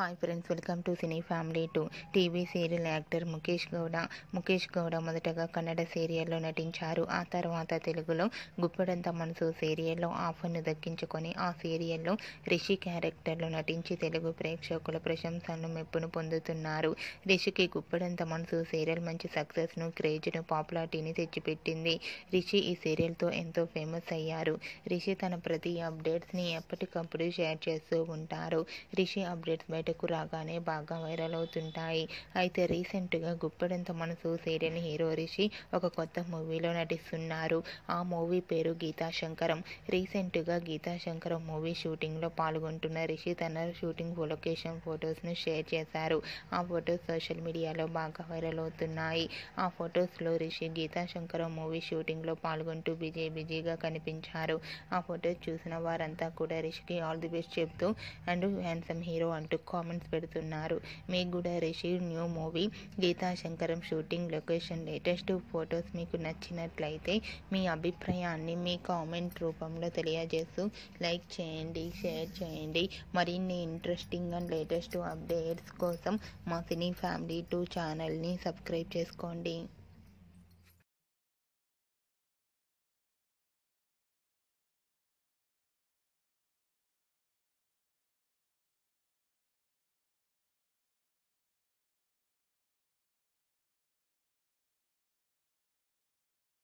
hi friends welcome to cine family two TV serial actor Mukesh Gowda Mukesh Gowda మొదటగా కన్నడ సీరియల్లో నటించారు ఆ తర్వాత తెలుగులో గుప్పెడంత మనసు సీరియల్లో ఆఫర్ను దక్కించుకొని ఆ సీరియల్లో రిషి క్యారెక్టర్లో నటించి తెలుగు ప్రేక్షకుల ప్రశంసలను మెప్పును పొందుతున్నారు రిషికి గుప్పెడంత మనసు సీరియల్ మంచి సక్సెస్ను క్రేజ్ను పాపులారిటీని తెచ్చిపెట్టింది రిషి ఈ సీరియల్తో ఎంతో ఫేమస్ అయ్యారు రిషి తన ప్రతి అప్డేట్స్ని ఎప్పటికప్పుడు షేర్ చేస్తూ ఉంటారు రిషి అప్డేట్స్ బయటకు రాగానే బాగా వైరల్ అవుతుంటాయి అయితే రీసెంట్గా గుప్పెడంత మనసు సీరియల్ హీరో రిషి ఒక కొత్త మూవీలో నటిస్తున్నారు ఆ మూవీ పేరు గీతాశంకరం రీసెంట్గా గీతాశంకరం మూవీ షూటింగ్లో పాల్గొంటున్న రిషి తన షూటింగ్ లొకేషన్ ఫొటోస్ను షేర్ చేశారు ఆ ఫొటోస్ సోషల్ మీడియాలో బాగా వైరల్ అవుతున్నాయి ఆ ఫొటోస్లో రిషి గీతాశంకరం మూవీ షూటింగ్లో పాల్గొంటూ బిజీ బిజీగా కనిపించారు ఆ ఫొటోస్ చూసిన వారంతా కూడా రిషికి ఆల్ ది బెస్ట్ చెప్తూ అండ్ హ్యాండ్సమ్ హీరో అంటూ కామెంట్స్ పెడుతున్నారు మీకు కూడా Rishi new movie Geetha Shankaram shooting location latest photos మీకు నచ్చినట్లయితే మీ అభిప్రాయాన్ని మీ కామెంట్ రూపంలో తెలియజేస్తూ లైక్ చేయండి షేర్ చేయండి మరిన్ని ఇంట్రెస్టింగ్ అండ్ లేటెస్ట్ అప్డేట్స్ కోసం మా సినీ ఫ్యామిలీ టూ ఛానల్ని సబ్స్క్రైబ్ చేసుకోండి